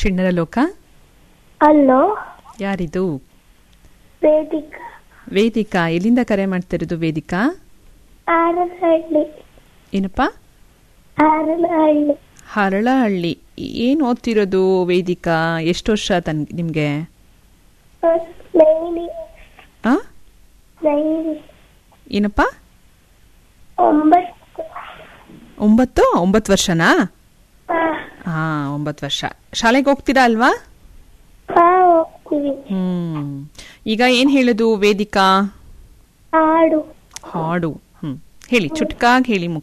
ಚಿಣ್ಣರ ಲೋಕ ಹಲೋ ಯಾರಿದು ವೇದಿಕಾ ವೇದಿಕಾ ಎಲ್ಲಿಂದ ಕರೆ ಮಾಡ್ತಿರೋದು ವೇದಿಕಾ ಆರನಹಳ್ಳಿ ಏನಪ್ಪ ಆರನಹಳ್ಳಿ ಹರಳಹಳ್ಳಿ ಏನು ಓದ್ತಿರೋದು ವೇದಿಕಾ ಎಷ್ಟು ವರ್ಷ ತನ್ ನಿಮಗೆ ನೈನಿ ಆ ನೈನಿ ಏನಪ್ಪ ಒಂಬತ್ತು ಒಂಬತ್ತು ಒಂಬತ್ತು ವರ್ಷನಾ ಹಾ ಹಾ ಒಂಬತ್ತು ವರ್ಷ ಶಾಲೆಗೆ ಹೋಗ್ತೀರಾ ಅಲ್ವಾ ಹಾ ಹೋಗ್ತೀವಿ ಹ್ಮ್ ಈಗ ಏನ್ ಹೇಳೋದು ವೇದಿಕಾ ಹಾಡು ಹಾಡು ಹ್ಮ್ ಹೇಳಿ ಚುಟ್ಕಾಗಿ ಹೇಳಿ